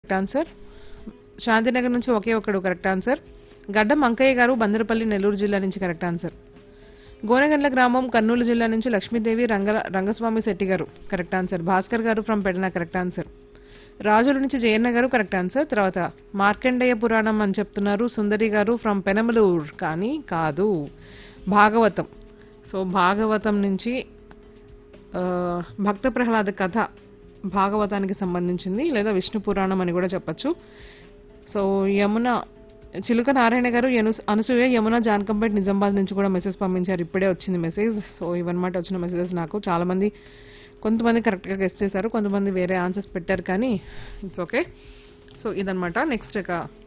correct answer Shantinagar నుంచి ఒకే ఒకడు correct answer గడ్డం అంకయ్య గారు బందరపల్లి నెల్లూరు జిల్లా నుంచి కరెక్ట్ ఆన్సర్ గోనగండ్ల గ్రామం కర్నూలు జిల్లా నుంచి లక్ష్మీదేవి రంగ రంగస్వామి శెట్టి గారు కరెక్ట్ ఆన్సర్ భాస్కర్ గారు ఫ్రమ్ పెడన కరెక్ట్ ఆన్సర్ రాజుల నుంచి జయన్న గారు కరెక్ట్ ఆన్సర్ తర్వాత మార్కండేయ పురాణం అని చెప్తున్నారు సుందరి గారు ఫ్రమ్ పెనమలూర్ కానీ కాదు భాగవతం సో భాగవతం నుంచి ఆ, భక్త ప్రహ్లాద కథ భాగవతానికి సంబంధించింది లేదా విష్ణు పురాణం అని కూడా చెప్పొచ్చు సో యమున చిలుక నారాయణ గారు యను- అనసూయ యమున జానకంపేట్ నిజామాబాద్ నుంచి కూడా మెసేజ్ పంపించారు ఇప్పుడే వచ్చింది మెసేజ్ సో ఇవన్నమాట వచ్చిన మెసేజెస్ నాకు చాలా మంది కొంతమంది కరెక్ట్గా గెస్ట్ చేశారు కొంతమంది వేరే ఆన్సర్స్ పెట్టారు కానీ ఇట్స్ ఓకే సో ఇదనమాట నెక్స్ట్ ఇక